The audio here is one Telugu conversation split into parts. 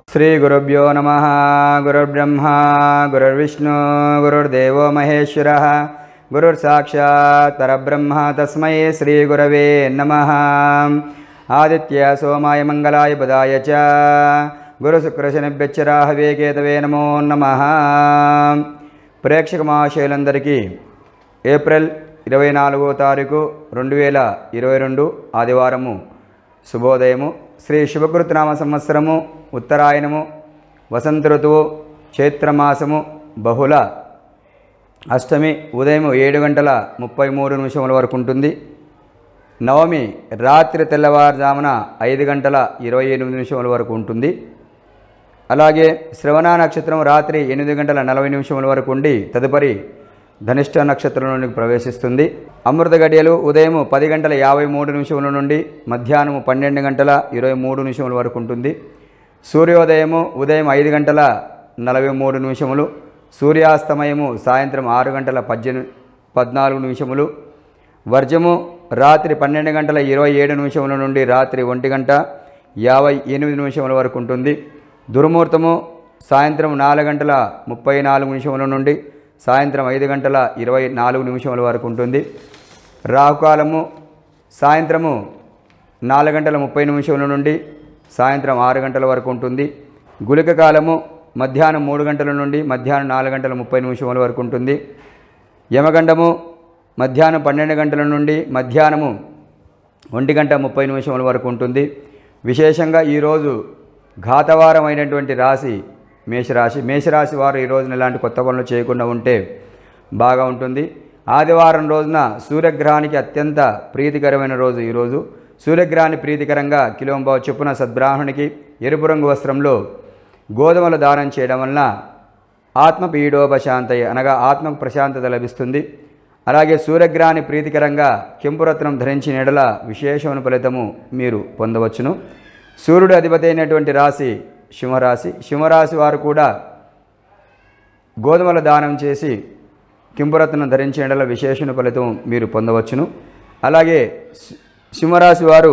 శ్రీగురుభ్యో నమ గురుర్బ్రహ్మ గురుర్విష్ణు గురుర్దేవో మహేశ్వర గురుర్సాక్షాత్ పరబ్రహ్మ తస్మై శ్రీగురవే నమ ఆదిత్య సోమాయ మంగళాయ బుధాయ చ గురుశుక్రశనిభ్యచ్చ రాహవే కేతవే నమో నమ ప్రేక్షక మహాశయులందరికీ ఏప్రిల్ ఇరవై నాలుగో తారీఖు రెండు వేల ఇరవై రెండు ఆదివారము శుభోదయము శ్రీ శుభకృతనామ సంవత్సరము ఉత్తరాయణము వసంత ఋతువు చైత్రమాసము బహుళ అష్టమి ఉదయం ఏడు గంటల ముప్పై మూడు నిమిషముల వరకు ఉంటుంది నవమి రాత్రి తెల్లవారుజామున ఐదు గంటల ఇరవై ఎనిమిది నిమిషముల వరకు ఉంటుంది అలాగే శ్రవణ నక్షత్రం రాత్రి ఎనిమిది గంటల నలభై నిమిషముల వరకు ఉండి తదుపరి ధనిష్ట నక్షత్రంలోనికి ప్రవేశిస్తుంది అమృత గడియలు ఉదయం పది గంటల యాభై మూడు నిమిషముల నుండి మధ్యాహ్నం పన్నెండు గంటల ఇరవై మూడు నిమిషముల వరకు ఉంటుంది సూర్యోదయము ఉదయం ఐదు గంటల నలభై మూడు నిమిషములు సూర్యాస్తమయము సాయంత్రం ఆరు గంటల పద్దెనిమిది పద్నాలుగు నిమిషములు వర్జము రాత్రి పన్నెండు గంటల ఇరవై ఏడు నిమిషముల నుండి రాత్రి ఒంటి గంట యాభై ఎనిమిది నిమిషముల వరకు ఉంటుంది దుర్ముహూర్తము సాయంత్రం నాలుగు గంటల ముప్పై నాలుగు నిమిషముల నుండి సాయంత్రం ఐదు గంటల ఇరవై నాలుగు నిమిషముల వరకు ఉంటుంది రాహుకాలము సాయంత్రము నాలుగు గంటల ముప్పై నిమిషముల నుండి సాయంత్రం ఆరు గంటల వరకు ఉంటుంది గుళిక కాలము మధ్యాహ్నం మూడు గంటల నుండి మధ్యాహ్నం నాలుగు గంటల ముప్పై నిమిషముల వరకు ఉంటుంది యమగండము మధ్యాహ్నం పన్నెండు గంటల నుండి మధ్యాహ్నము ఒంటి గంట ముప్పై నిమిషముల వరకు ఉంటుంది విశేషంగా ఈరోజు ఘాతవారమైనటువంటి రాశి మేషరాశి మేషరాశి వారు ఈ రోజున ఎలాంటి కొత్త పనులు చేయకుండా ఉంటే బాగా ఉంటుంది ఆదివారం రోజున సూర్యగ్రహానికి అత్యంత ప్రీతికరమైన రోజు ఈరోజు సూర్యగ్రహాన్ని ప్రీతికరంగా కిలోంబావు చొప్పున సద్బ్రాహ్మణునికి ఎరుపు రంగు వస్త్రంలో గోధుమలు దానం చేయడం వలన ఆత్మ పీడోపశాంతయ్య అనగా ఆత్మకు ప్రశాంతత లభిస్తుంది అలాగే సూర్యగ్రహాన్ని ప్రీతికరంగా కెంపురత్నం ధరించిన ఎడల విశేషమైన ఫలితము మీరు పొందవచ్చును సూర్యుడు అధిపతి అయినటువంటి రాశి సింహరాశి సింహరాశి వారు కూడా గోధుమల దానం చేసి కింపురత్నం ధరించిన ఎడల విశేషణ ఫలితం మీరు పొందవచ్చును అలాగే సి- సింహరాశి వారు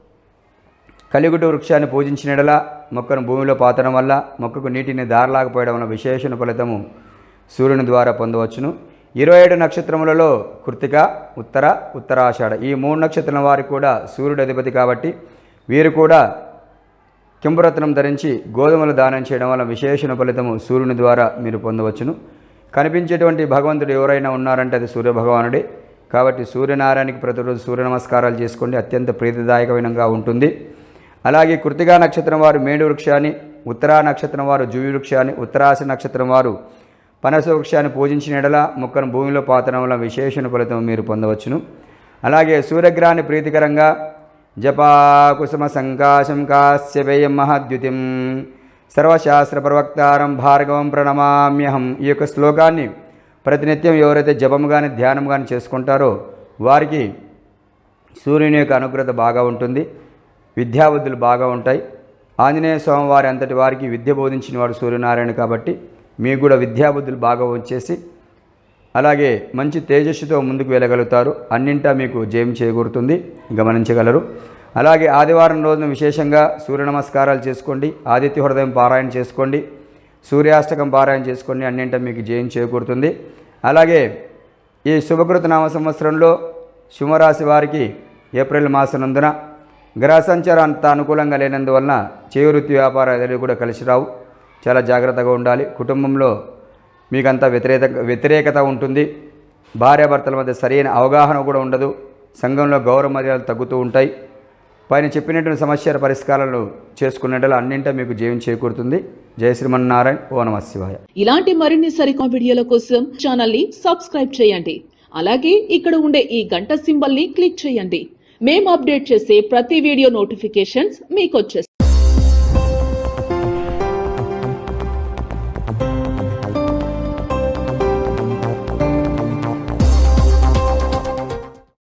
కలిగుటు వృక్షాన్ని పూజించిన ఎడల మొక్కను భూమిలో పాతడం వల్ల మొక్కకు నీటిని దారలాకపోయడం వల్ల విశేషణ ఫలితము సూర్యుని ద్వారా పొందవచ్చును ఇరవై ఏడు నక్షత్రములలో కృతిక ఉత్తర ఉత్తరాషాఢ ఈ మూడు నక్షత్రం వారికి కూడా సూర్యుడు అధిపతి కాబట్టి వీరు కూడా కింపురత్నం ధరించి గోధుమలు దానం చేయడం వల్ల విశేషణ ఫలితము సూర్యుని ద్వారా మీరు పొందవచ్చును కనిపించేటువంటి భగవంతుడు ఎవరైనా ఉన్నారంటే అది సూర్య భగవానుడే కాబట్టి సూర్యనారాయణకి ప్రతిరోజు సూర్య నమస్కారాలు చేసుకోండి అత్యంత ప్రీతిదాయకమైనగా ఉంటుంది అలాగే కృతిగా నక్షత్రం వారు మేడు వృక్షాన్ని ఉత్తరా నక్షత్రం వారు జువి వృక్షాన్ని ఉత్తరాశి నక్షత్రం వారు పనస వృక్షాన్ని పూజించిన ఎడల మొక్కను భూమిలో పాతడం వల్ల విశేషణ ఫలితం మీరు పొందవచ్చును అలాగే సూర్యగ్రహాన్ని ప్రీతికరంగా జపా కుసుమ సంకాశం కాశ్యపేయం మహాద్యుతిం సర్వశాస్త్ర ప్రవక్తారం భార్గవం ప్రణమామ్యహం ఈ యొక్క శ్లోకాన్ని ప్రతినిత్యం ఎవరైతే జపం కానీ ధ్యానం కానీ చేసుకుంటారో వారికి సూర్యుని యొక్క అనుగ్రత బాగా ఉంటుంది విద్యాబుద్ధులు బాగా ఉంటాయి ఆంజనేయ స్వామి వారి అంతటి వారికి విద్య బోధించిన వాడు సూర్యనారాయణ కాబట్టి మీకు కూడా విద్యాబుద్ధులు బాగా వచ్చేసి అలాగే మంచి తేజస్సుతో ముందుకు వెళ్ళగలుగుతారు అన్నింటా మీకు జయం చేకూరుతుంది గమనించగలరు అలాగే ఆదివారం రోజున విశేషంగా సూర్య నమస్కారాలు చేసుకోండి ఆదిత్య హృదయం పారాయణ చేసుకోండి సూర్యాష్టకం పారాయణ చేసుకోండి అన్నింటా మీకు జయం చేకూరుతుంది అలాగే ఈ శుభకృత నామ సంవత్సరంలో సింహరాశి వారికి ఏప్రిల్ మాసనందున గ్రహ సంచారం అంత అనుకూలంగా లేనందువలన చేయి వృత్తి వ్యాపారాలు కూడా కలిసి రావు చాలా జాగ్రత్తగా ఉండాలి కుటుంబంలో మీకంతా వ్యతిరేక వ్యతిరేకత ఉంటుంది భార్యాభర్తల మధ్య సరైన అవగాహన కూడా ఉండదు సంఘంలో గౌరవ మర్యాదలు తగ్గుతూ ఉంటాయి పైన చెప్పినటువంటి సమస్యల పరిష్కారాలు చేసుకున్నట్లు అన్నింటా మీకు జీవం చేకూరుతుంది జయ శ్రీమన్నారాయణ ఓ నమ శివాయ ఇలాంటి మరిన్ని సరికొత్త వీడియోల కోసం ఛానల్ ని సబ్స్క్రైబ్ చేయండి అలాగే ఇక్కడ ఉండే ఈ గంట సింబల్ ని క్లిక్ చేయండి మేము అప్డేట్ చేసే ప్రతి వీడియో నోటిఫికేషన్స్ మీకు వచ్చేస్తాయి